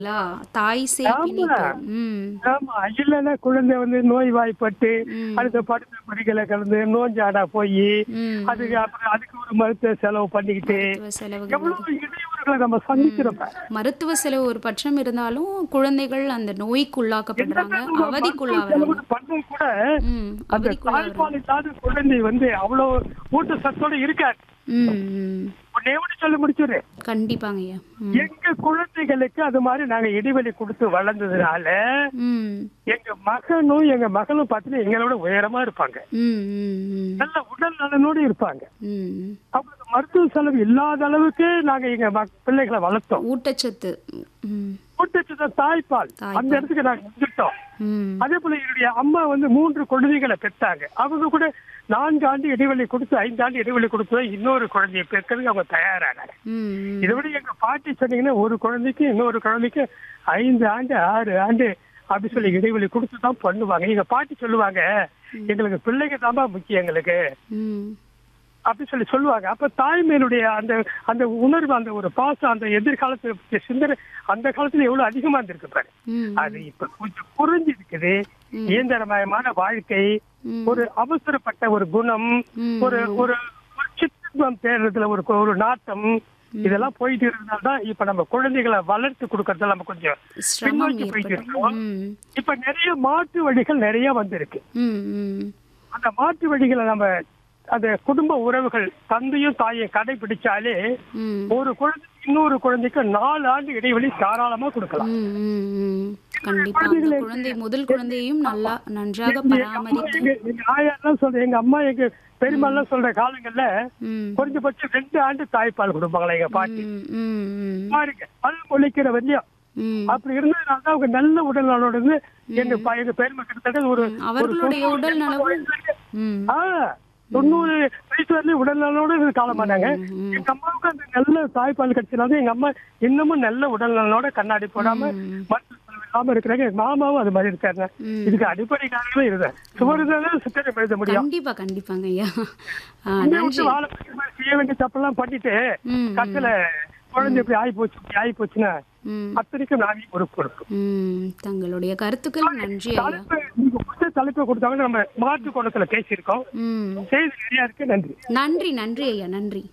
லா, தாய் சேய் ஆமா. பிணிப்பு. ம். ஆமா இல்லைன்னா குழந்தை வந்து நோய்வாய்ப்பட்டு ம். அடுத்த படுத்த படுக்கையில கலந்து நோஞ்சாடா போய் ம். அதுக்கு அப்புறம் அதுக்கு ஒரு மருத்துவ செலவு பண்ணிக்கிட்டு மருத்துவ செலவுகள் எவ்வளவு இடையூறுகளை நம்ம சந்திக்கிறோம் மருத்துவ செலவு ஒரு பட்சம் இருந்தாலும் குழந்தைகள் அந்த நோய்க்கு உள்ளாக்கப்படுறாங்க அவதிக்குள்ளாகிறாங்க பண்ண கூட ம் அந்த அவதிக்குள்ளாகிறாங்க தாய்ப்பால் இல்லாத குழந்தை வந்து அவ்வளவு ஊட்டச்சத்தோட இருக்காது ம் ம். ஒன்னே ஒண்ணு சொல்லி முடிச்சுரு கண்டிப்பாங்க ஐயா ம். எங்க குழந்தைகளுக்கு அது மாதிரி நாங்க இடைவெளி கொடுத்து வளர்ந்ததுனால ம் எங்க மகனும் எங்க மகளும் பார்த்தீங்கன்னா எங்களோட உயரமா இருப்பாங்க ம் ம் ம் நல்ல உடல் நலனோடு இருப்பாங்க ம் அவங்க மருத்துவ செலவு இல்லாத அளவுக்கு நாங்க எங்க மக்- பிள்ளைகளை வளர்த்தோம் ஊட்டச்சத்து ம் ஊட்டச்சத்த தாய்ப்பால் தாய்ப்பால். அந்த இடத்துக்கு நாங்க வந்துட்டோம் ம் அதே போல என்னுடைய அம்மா வந்து மூன்று குழந்தைகளை பெற்றாங்க அவங்க கூட நான்கு ஆண்டு இடைவெளி கொடுத்து ஐந்து ஆண்டு இடைவெளி கொடுத்து தான் இன்னொரு குழந்தையை பெற்கிறதுக்கு அவங்க தயாரானாங்க ம் இதை விட எங்க பாட்டி சொன்னீங்கன்னா ஒரு குழந்தைக்கு இன்னொரு குழந்தைக்கு ஐந்து ஆண்டு ஆறு ஆண்டு அப்படி சொல்லி இடைவெளி கொடுத்து தான் பண்ணுவாங்க எங்க பாட்டி சொல்லுவாங்க எங்களுக்கு பிள்ளைங்க தான்பா முக்கியம் எங்களுக்கு ம் அப்படி சொல்லி சொல்லுவாங்க அப்ப தாய்மையினுடைய அந்த அந்த உணர்வு அந்த ஒரு பாசம் அந்த எதிர்காலத்து சிந்தனை அந்த காலத்துல எவ்வளவு அதிகமா இருந்திருக்கு பாரு ம் அது இப்ப கொஞ்சம் குறைஞ்சு இருக்குது இயந்திரமயமான வாழ்க்கை ம். ஒரு அவசரப்பட்ட ஒரு குணம் ம். ஒரு ஒரு ஒரு சித்தம் தேடுறதுல ஒரு ஒரு நாட்டம் இதெல்லாம் போயிட்டு இருந்தால் தான் இப்ப நம்ம குழந்தைகளை வளர்த்து கொடுக்கறதுல நம்ம கொஞ்சம் சிரமம் பின்னோக்கி போயிட்டு ஏற்படும் இருக்கோம் ம் இப்ப நிறைய மாற்று வழிகள் நிறைய வந்திருக்கு ம் ம் அந்த மாற்று வழிகளை நம்ம அந்த குடும்ப உறவுகள் தந்தையும் தாயும் கடைபிடிச்சாலே ம் ஒரு குழந்தை இன்னொரு குழந்தைக்கு நாலு ஆண்டு இடைவெளி தாராளமா கொடுக்கலாம் ம், ம், ம். கண்டிப்பா அந்த குழந்தை முதல் குழந்தையையும் நல்லா நன்றாக எங்க அம்மா, பராமரித்து எங்க எங்க ஆயாலாம் சொல்றேன் எங்க அம்மா எங்க பெரியம்மாலாம் சொல்ற காலங்கள்ல ம் குறைஞ்சபட்சம் ரெண்டு ஆண்டு தாய்ப்பால் கொடுப்பாங்களா எங்க பாட்டி ம், ம், ம், பாருங்க பல் முளைக்கிற வரையும் ம். அப்படி இருந்ததுனால தான் அவங்க நல்ல உடல் நலனோட இருந்து எங்க ப- எங்க பெருமை கிட்டத்தட்ட ஒரு ஒரு அவர்களுடைய தொண்ணூறு, உடல் எண்பது நலவு வயசு வரைக்கும் ம் ஆ, தொண்ணூறு வயசு வரலையும் உடல் நலனோட இருந்து காலமானாங்க ம், எங்க அம்மாவுக்கு அந்த நல்ல தாய்ப்பால் கிடைச்சனால எங்க அம்மா இன்னமும் நல்ல உடல் நலனோட கண்ணாடி போடாம ம். மருத்துவ செலவு இல்லாம இருக்கிறாங்க எங்க மாமாவும் அது மாதிரி இருக்காருங்க ம். இதுக்கு அடிப்படை காரணமே இதுதான் சுவர் இருந்தாலும் சித்திரம் எழுத முடியும் கண்டிப்பா கண்டிப்பாங்க ஐயா ஆ, இங்க நன்றி விட்டு வாழை பிடிக்கிற மாதிரி செய்ய வேண்டிய தப்பெல்லாம் பண்ணிட்டு ம், கத்துல குழந்தை இப்படி ஆகி போச்சு இப்படி ஆகி போச்சுன்னா ம், அத்தனைக்கும் நாவி பொறுப்பு இருக்கும் ம். தங்களுடைய கருத்துக்கள் நன்றி ஐயா தலைப்பு நீங்க புத்த தலைப்பை கொடுத்தாங்க நம்ம மாற்று கோணத்துல பேசியிருக்கோம் ம் செய்தி நிறைய இருக்கு நன்றி நன்றி நன்றி ஐயா நன்றி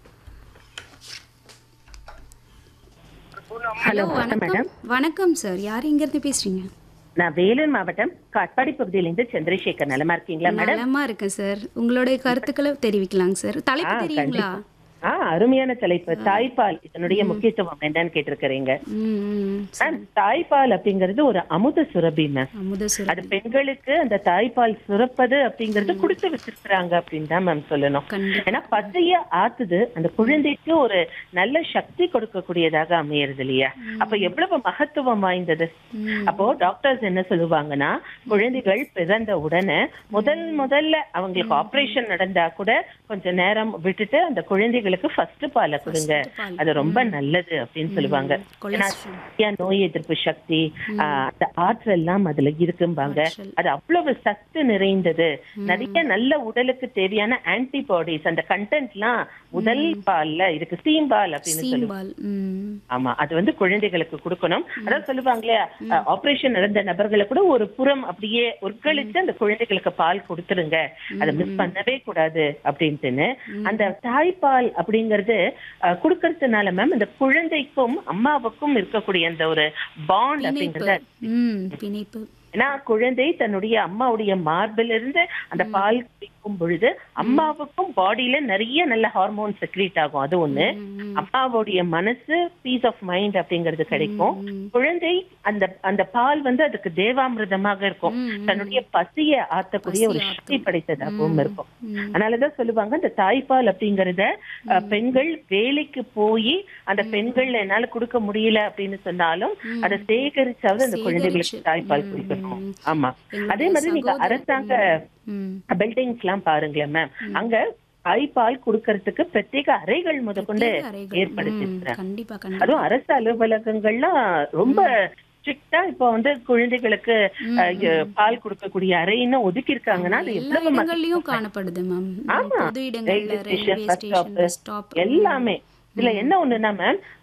ஹலோ வணக்கம் மேடம் வணக்கம் சார் யார் எங்க இருந்து பேசுறீங்க நான் வேலூர் மாவட்டம் காட்பாடி பகுதியிலிருந்து சந்திரசேகர் நலமா இருக்கீங்களா மேடம் நலமா இருக்கேன் சார் உங்களுடைய கருத்துக்களை தெரிவிக்கலாங்க சார் தலைப்பு ஆ, தெரியுங்களா ஆ அருமையான தலைப்பு தாய்ப்பால் இதனுடைய முக்கியத்துவம் என்னன்னு கேட்டிருக்கிறீங்க ம், ம். மேம், தாய்ப்பால் அப்படிங்கிறது ஒரு அமுத சுரபி மேம் அமுத அது சுரபி பெண்களுக்கு அந்த தாய்ப்பால் சுரப்பது அப்படிங்கறது கொடுத்து வச்சிருக்கிறாங்க அப்படின்னு தான் மேம் சொல்லணும் கண்டிப்பா ஏன்னா பசைய ஆத்துது அந்த குழந்தைக்கு ஒரு நல்ல சக்தி கொடுக்கக்கூடியதாக அமையறது இல்லையா அப்ப எவ்வளவு மகத்துவம் வாய்ந்தது ம். அப்போ டாக்டர்ஸ் என்ன சொல்லுவாங்கன்னா குழந்தைகள் பிறந்த உடனே முதல் முதல்ல அவங்களுக்கு ஆபரேஷன் நடந்தா கூட கொஞ்ச நேரம் விட்டுட்டு அந்த குழந்தைகளுக்கு ஃபர்ஸ்ட் பாலை கொடுங்க பால். அது ரொம்ப நல்லது அப்படின்னு சொல்லுவாங்க ஏன்னா கொலஸ்ட்ரால் நிறைய நோய் எதிர்ப்பு சக்தி ஆஹ், அந்த ஆற்றல் எல்லாம் அதுல இருக்கும்பாங்க ஆற்றல். அது அவ்வளவு சத்து நிறைந்தது நிறைய நல்ல உடலுக்கு தேவையான ஆன்டிபாடிஸ் அந்த கண்டென்ட்லாம் முதல் பால்ல இருக்கு சீம்பால் அப்படின்னு சொல்லுவாங்க சீம்பால் ம் ஆமா அது வந்து குழந்தைகளுக்கு கொடுக்கணும் அதான் சொல்லுவாங்களே ஆபரேஷன் நடந்த நபர்களை கூட ஒரு புறம் அப்படியே ஒற்களிச்சு அந்த குழந்தைகளுக்கு பால் கொடுத்துருங்க அதை மிஸ் பண்ணவே கூடாது அப்படின்ட்டுன்னு அந்த தாய்ப்பால் அப்படிங்கறது அஹ், கொடுக்கறதுனால மேம் இந்த குழந்தைக்கும் அம்மாவுக்கும் இருக்கக்கூடிய அந்த ஒரு பாண்ட் பிணைப்பு அப்படிங்கறத ம் பிணைப்பு ஏன்னா குழந்தை தன்னுடைய அம்மாவுடைய மார்பில் இருந்து அந்த பால் குடிக்கும் பொழுது அம்மாவுக்கும் பாடியில நிறைய நல்ல ஹார்மோன் செக்ரீட் ஆகும் அது ஒண்ணு ம், அம்மாவுடைய மனசு பீஸ் ஆஃப் மைண்ட் அப்படிங்கிறது கிடைக்கும் ம். குழந்தை அந்த அந்த பால் வந்து அதுக்கு தேவாமிர்தமாக இருக்கும் ம், தன்னுடைய பசிய ஆத்தக்கூடிய ஒரு பசிய சக்தி படைத்ததாகவும் இருக்கும் ம். அதனாலதான் சொல்லுவாங்க இந்த தாய்ப்பால் அப்படிங்கறத அஹ், பெண்கள் வேலைக்கு போய் அந்த பெண்கள் என்னால கொடுக்க முடியல அப்படின்னு சொன்னாலும் அதை சேகரிச்சாவது அந்த குழந்தைகளுக்கு சேகரிச்சு. தாய்ப்பால் ம், குடிக்கணும் ம். ஆமா எங்களுடைய அதே மாதிரி நீங்க சகோதர- அரசாங்க ம் பில்டிங்ஸ் எல்லாம் பாருங்களேன் மேம் அங்க தாய்ப்பால் கொடுக்கறதுக்கு பிரத்யேக அறைகள் முதற்கொண்டு பிரத்யேக அறைகள். ம், ஏற்படுத்திருக்கிறாங்க கண்டிப்பா கண்டிப்பா அதுவும் அரசு அலுவலகங்கள்லாம் ரொம்ப ஸ்ட்ரிக்டா இப்ப வந்து குழந்தைகளுக்கு அஹ், இ- பால் கொடுக்கக்கூடிய அறைன்னு ஒதுக்கி இருக்காங்கன்னா அது எல்லா எவ்வளவு இடங்கள்லயும் காணப்படுது மேம் ஆமா. பொது இடங்கள்ல railway station railway bus station stop bus stop எல்லாமே இதுல என்ன ஒண்ணுன்னா மேம்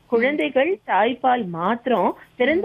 குழந்தைகள் தாய்ப்பால் மாத்திரம் பிறந்த